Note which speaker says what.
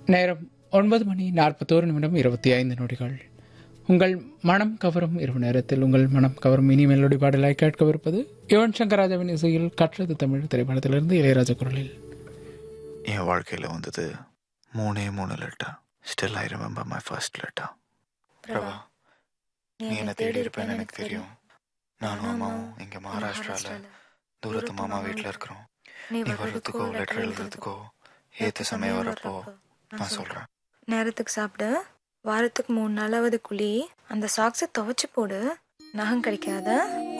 Speaker 1: நேரம் ஒன்பது மணி நாற்பத்தோரு நிமிடம் இருபத்தி ஐந்து நொடிகள் உங்கள் மனம் கவரும் இரவு நேரத்தில் உங்கள் மனம் கவரும் இனி மெலோடி பாடலாய் கேட்கவிருப்பது யுவன் சங்கர் ராஜாவின் இசையில் கற்றது தமிழ் திரைப்படத்திலிருந்து இளையராஜா குரலில்
Speaker 2: என் வாழ்க்கையில் வந்தது மூணே மூணு letter still I remember my first letter Prabha நீ என்னை தேடி இருப்பேன்னு எனக்கு தெரியும் நானும் அம்மாவும் இங்கே மகாராஷ்டிராவில் தூரத்து மாமா வீட்டில் இருக்கிறோம்
Speaker 3: நீ
Speaker 2: நீ வர்றதுக்கோ லெட்டர் எழுதுறதுக்கோ ஏற்ற சமயம் வரப்போ நான் சொல்கிறேன்
Speaker 3: நேரத்துக்கு சாப்பிடு வாரத்துக்கு மூணு நாளாவது குழி அந்த சாக்ஸை துவைச்சு போடு நகம் கிடைக்காத